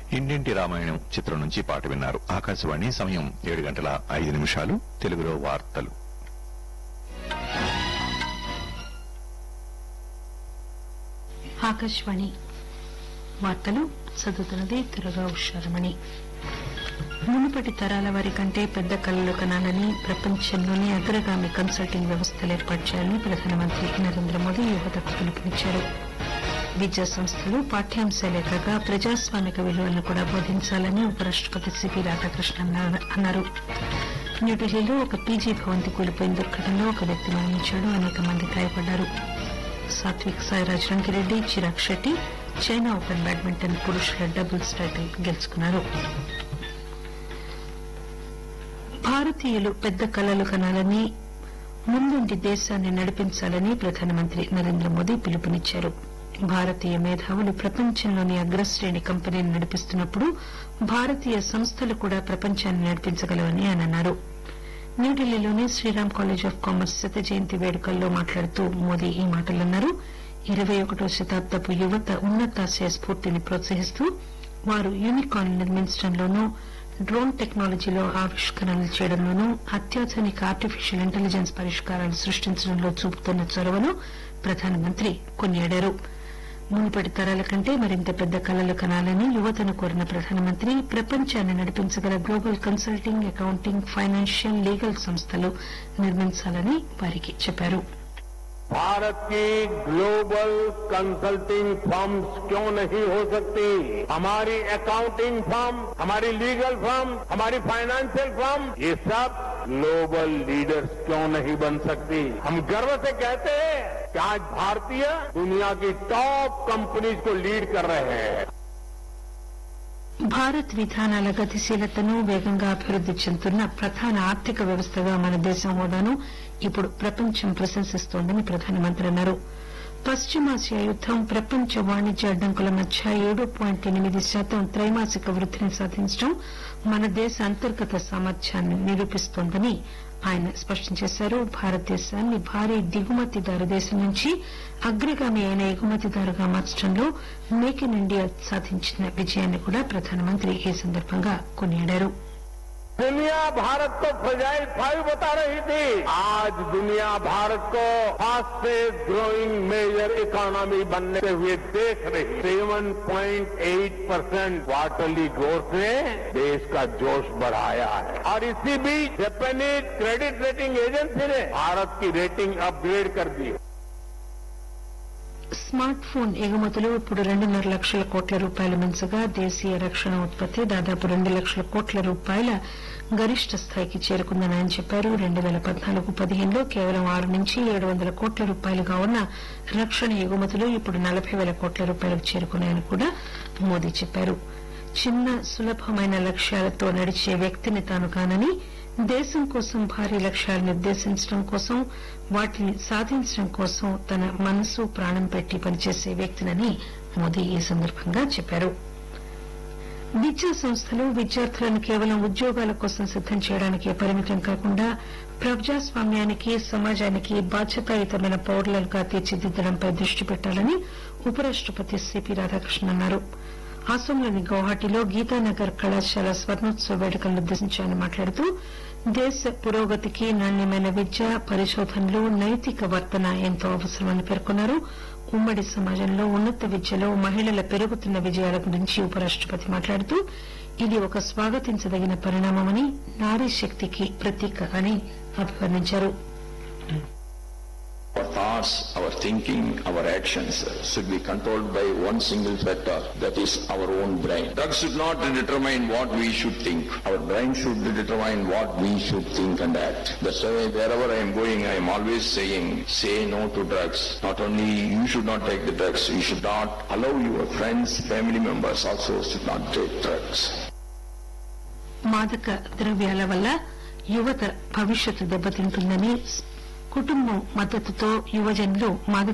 ఇంటింటి రామాయణం చిత్రం నుంచి పాట విన్నారు ఆకాశవాణి సమయం ఏడు గంటల ఐదు నిమిషాలు తెలుగులో వార్తలు ఆకాశవాణి వార్తలు చదువుతున్నది దుర్గా ఉషారమణి మునుపటి తరాల వారి కంటే పెద్ద కళలు కనాలని ప్రపంచంలోనే అగ్రగామి కన్సల్టింగ్ వ్యవస్థలు ఏర్పాటు చేయాలని ప్రధానమంత్రి నరేంద్ర మోదీ యువతకు పిలుపునిచ్చారు విద్యా సంస్థలు పాఠ్యాంశాలే కాక ప్రజాస్వామిక విలువలను కూడా బోధించాలని ఉపరాష్టపతి సిపి రాధాకృష్ణన్ అన్న- అన్నారు న్యూఢిల్లీలో ఒక పీజీ భవంతి కూలిపోయిన దుర్ఘటనలో ఒక వ్యక్తి మరణించాడు అనేక మంది గాయపడ్డారు Satwik Sairaj Rankireddy Chirag Shetty China open badminton పురుషుల డబుల్స్ టైటిల్ గెలుచుకున్నారు భారతీయులు పెద్ద కళలు కనాలని ముందుండి దేశాన్ని నడిపించాలని ప్రధానమంత్రి నరేంద్ర మోదీ పిలుపునిచ్చారు భారతీయ మేధావులు ప్రపంచంలోని అగ్రశ్రేణి కంపెనీని నడిపిస్తున్నప్పుడు భారతీయ సంస్థలు కూడా ప్రపంచాన్ని నడిపించగలవని ఆయన అన్నారు న్యూఢిల్లీలోని శ్రీరామ్ కాలేజ్ ఆఫ్ కామర్స్ శత జయంతి వేడుకల్లో మాట్లాడుతూ మోదీ ఈ మాటలన్నారు ఇరవై ఒకటో శతాబ్దపు యువత ఉన్నతాశయ స్ఫూర్తిని ప్రోత్సహిస్తూ వారు యూనికార్న్ నిర్మించడంలోనూ డ్రోన్ టెక్నాలజీలో ఆవిష్కరణలు చేయడంలోనూ అత్యాధునిక ఆర్టిఫిషియల్ ఇంటెలిజెన్స్ పరిష్కారాలు సృష్టించడంలో చూపుతున్న చొరవను ప్రధానమంత్రి కొనియాడారు మునుపటి తరాల కంటే మరింత పెద్ద కళలు కనాలని యువతను కోరిన ప్రధానమంత్రి ప్రపంచాన్ని నడిపించగల global consulting accounting financial legal సంస్థలు నిర్మించాలని వారికి చెప్పారు भारत की ग्लोबल कंसल्टिंग फर्म्स क्यों नहीं हो सकती हमारी अकाउंटिंग फर्म हमारी लीगल फर्म हमारी फाइनेंशियल फर्म ये सब ग्लोबल लीडर्स क्यों नहीं बन सकती हम गर्व से कहते हैं कि आज भारतीय दुनिया की टॉप कंपनीज को लीड कर रहे हैं భారత్ విధానాల గతిశీలతను వేగంగా అభివృద్ది చెందుతున్న ప్రధాన ఆర్థిక వ్యవస్థగా మన దేశం హోదాను ఇప్పుడు ప్రపంచం ప్రశంసిస్తోందని ప్రధానమంత్రి అన్నారు పశ్చిమాసియా యుద్దం ప్రపంచ వాణిజ్య అడ్డంకుల మధ్య ఏడు పాయింట్ ఎనిమిది శాతం త్రైమాసిక వృద్దిని సాధించడం మన దేశ అంతర్గత సామర్థ్యాన్ని నిరూపిస్తోందని ఆయన స్పష్టం చేశారు భారతదేశాన్ని భారీ దిగుమతిదారు దేశం నుంచి అగ్రగామి అయిన ఎగుమతిదారుగా మార్చడంలో మేక్ ఇన్ ఇండియా సాధించిన విజయాన్ని కూడా ప్రధానమంత్రి ఈ సందర్భంగా కొనియాడారు दुनिया भारत को फ्रजाइल फाइव बता रही थी आज दुनिया भारत को फास्टेस्ट ग्रोइंग मेजर इकोनॉमी बनने हुए देख रही seven point eight percent quarterly growth ने देश का जोश बढ़ाया है और इसी बीच जापानीज क्रेडिट रेटिंग एजेंसी ने भारत की रेटिंग अपग्रेड कर दी స్మార్ట్ ఫోన్ ఎగుమతులు ఇప్పుడు రెండున్నర లక్షల కోట్ల రూపాయలు మించగా దేశీయ రక్షణ ఉత్పత్తి దాదాపు రెండు లక్షల కోట్ల రూపాయల గరిష్ట స్థాయికి చేరుకుందని ఆయన చెప్పారు రెండు పేల పద్నాలుగు పదిహేనులో కేవలం ఆరు నుంచి ఏడు వందల కోట్ల రూపాయలుగా ఉన్న రక్షణ ఎగుమతులు ఇప్పుడు నలభై వేల కోట్ల రూపాయలకు చేరుకున్నాయని కూడా మోదీ చెప్పారు చిన్న సులభమైన లక్ష్యాలతో నడిచే వ్యక్తిని తాను కానని దేశం కోసం భారీ లక్ష్యాలు నిర్దేశించడం కోసం వాటిని సాధించడం కోసం తన మనసు ప్రాణం పెట్టి పనిచేసే వ్యక్తినని మోదీ ఈ సందర్భంగా చెప్పారు విద్యా సంస్థలు విద్యార్థులను కేవలం ఉద్యోగాల కోసం సిద్దం చేయడానికే పరిమితం కాకుండా ప్రజాస్వామ్యానికి సమాజానికి బాధ్యతాయుతమైన పౌరులుగా తీర్చిదిద్దడంపై దృష్టి పెట్టాలని ఉపరాష్టపతి సిపి రాధాకృష్ణన్ అన్నారు అసోంలోని గౌహాటీలో గీతానగర్ కళాశాల స్వర్ణోత్సవ వేడుకలను ఉద్దేశించి ఆయన మాట్లాడుతూ దేశ పురోగతికి నాణ్యమైన విద్య పరిశోధనలు నైతిక వర్తన ఎంతో అవసరమని పేర్కొన్నారు ఉమ్మడి సమాజంలో ఉన్నత విద్యలో మహిళల పెరుగుతున్న విజయాల గురించి ఉపరాష్టపతి మాట్లాడుతూ ఇది ఒక స్వాగతించదగిన పరిణామమని నారీ శక్తికి ప్రతీక అని అభివర్ణించారు Our thoughts, our thinking, our actions should be controlled by one single factor, that is our own brain. Drugs should not determine what we should think. Our brain should determine what we should think and act. That's why wherever I am going, I am always saying, say no to drugs. Not only you should not take the drugs, you should not allow your friends, family members also should not take drugs. మాదక ద్రవ్యాల వల్ల యువత భవిష్యత్తు దెబ్బతింటుందని కుటుంబం మద్దతుతో యువజనులు మాదక